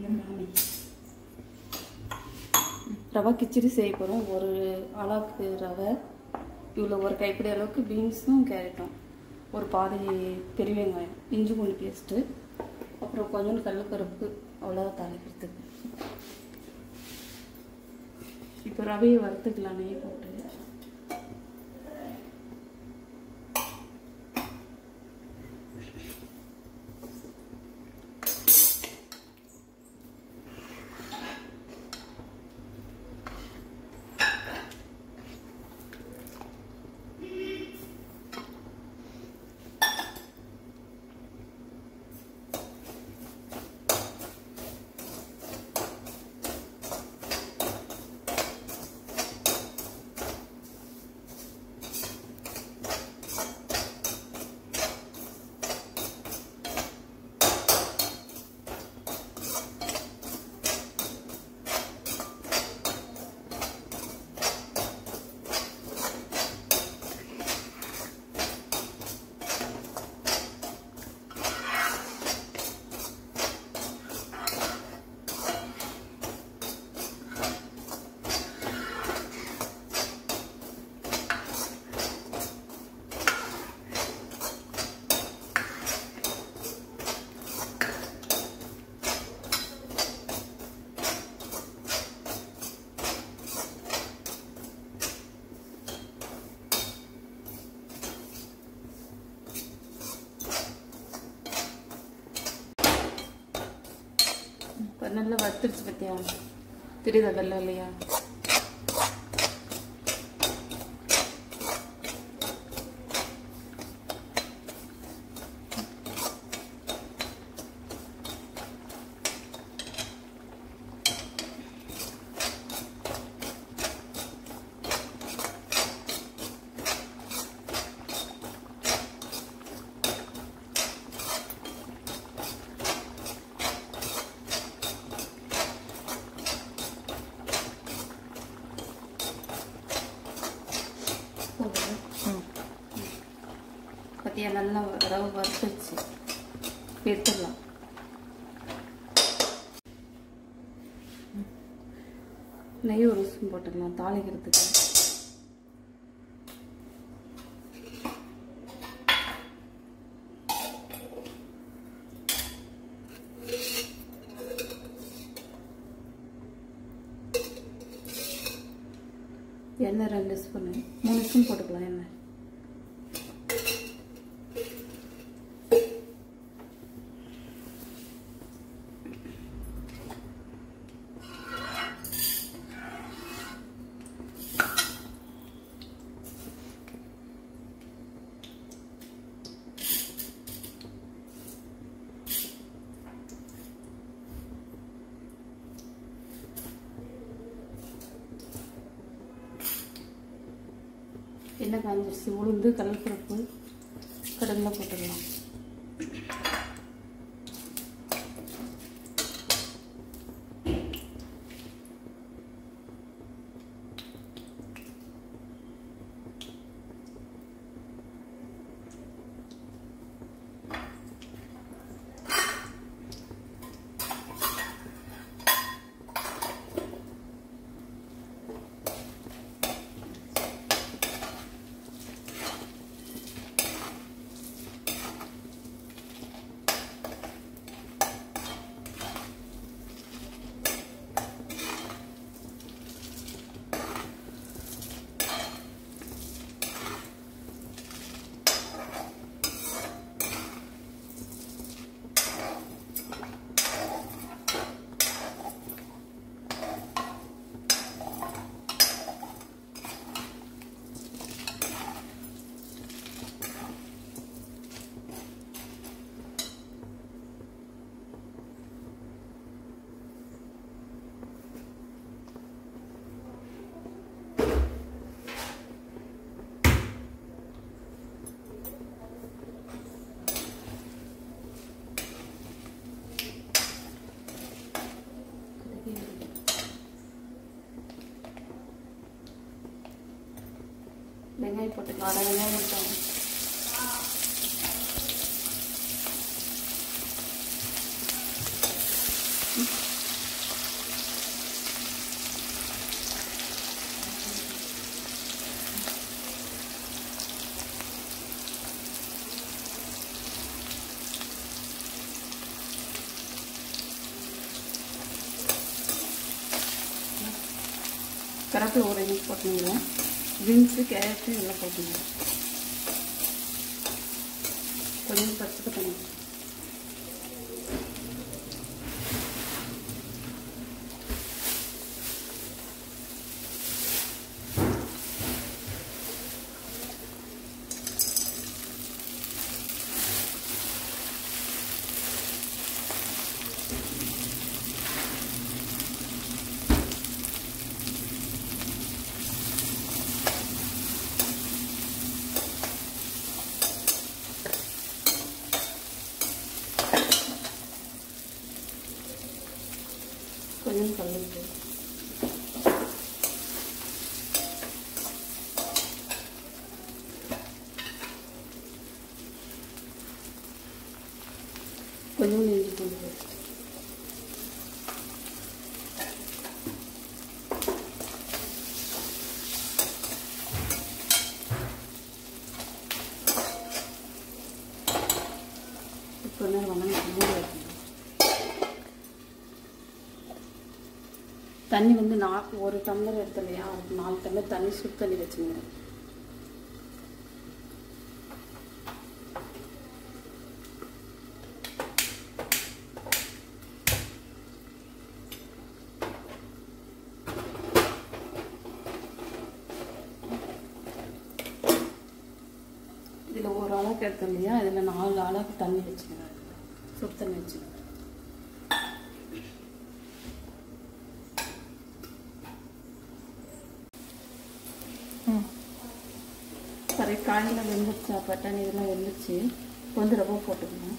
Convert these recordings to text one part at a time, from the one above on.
மாமி ரவா கிச்சடி செய்ய போகிறோம் ஒரு அளவுக்கு ரவை இவ்வளோ ஒரு கைப்பிடி அளவுக்கு பீன்ஸும் கேரட்டும் ஒரு பாதி பெரிய வெங்காயம் இஞ்சி பூண்டு பேஸ்ட்டு அப்புறம் கொஞ்சோண்டு கடலப்பருப்பு அவ்வளோதான் தாளிக்கிறதுக்கு இப்போ ரவையை வறுத்துக்கலாம் நெய் போட்டு இப்போ நல்லா வறுத்துருச்சு பத்தியா தெரியுதா வெள்ளம் இல்லையா போதும் பத்தியா நல்லா ரவை வறுத்துருச்சு எடுத்துடலாம் நெய் ஒரு ஸ்பூன் போட்டுக்கலாம் தாளிக்கிறதுக்கு எண்ணெய் ரெண்டு ஸ்பூனு மூணு ஸ்பூன் போட்டுக்கலாம் எண்ணெய் எண்ணெய் காஞ்சிருச்சு உளுந்து கடலப்பருப்பு கடலில் போட்டுடலாம் வெங்காயம் போட்டுக்கலாம் அரை வெங்காயம் மட்டும் கருவேப்பிலை ஒரு இன்ச் போட்டுங்க பீன்ஸு கேரட்டு எல்லாம் போட்டுங்க கொஞ்சம் பச்சை தண்ணி கொஞ்சம் கல்லுப்பு கொஞ்சம் இஞ்சி பூண்டு paste. இப்போ நேரம் வணங்கி மூடி வைக்கணும் தண்ணி வந்து நான் ஒரு டம்ளர் எடுத்து இல்லையா அதுக்கு நாலு டம்ளர் தண்ணி சுடு தண்ணி வச்சுங்க இதில் ஒரு அளவுக்கு எடுத்தோம் இல்லையா இதில் நாலு அளவுக்கு தண்ணி வச்சுங்க சுடு தண்ணி வச்சுங்க சரி காலையில் வெந்துருச்சா பட்டாணி இதெல்லாம் வெந்துருச்சு இப்போ வந்து ரவை போட்டுக்கணும்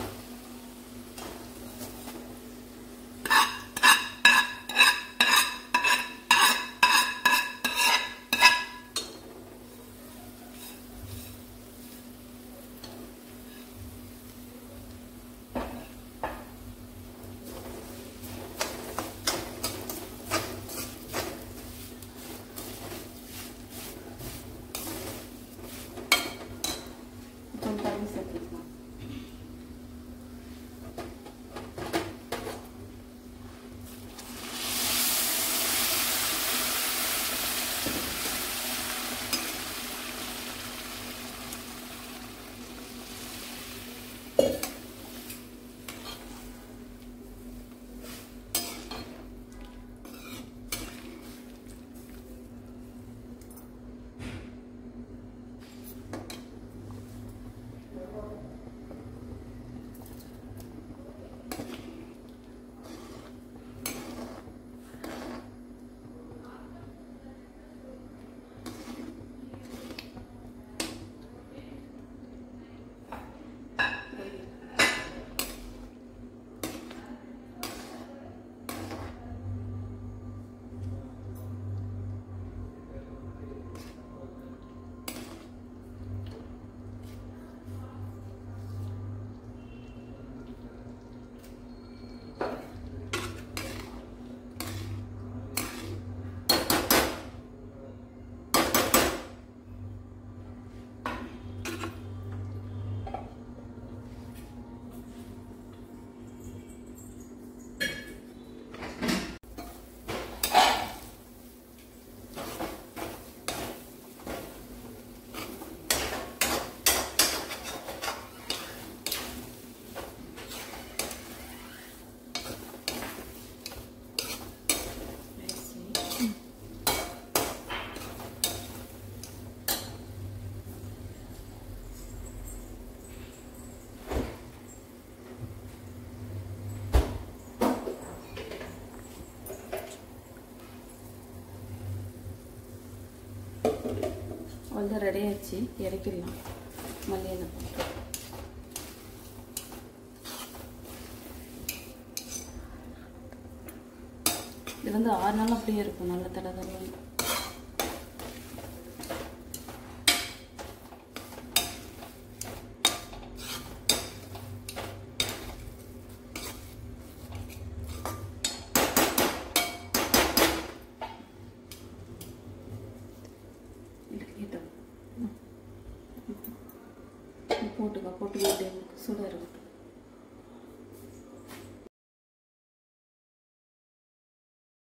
கொஞ்சம் தண்ணி சேர்த்துக்கலாம் வந்து ரெடி ஆயிடுச்சு இறக்கிடலாம் மல்லியில் போட்டு இது வந்து ஆறு நாள் அப்படியே இருக்கும் நல்ல தடை தடவை போட்டுக்கோ போட்டு சுட இருக்கும்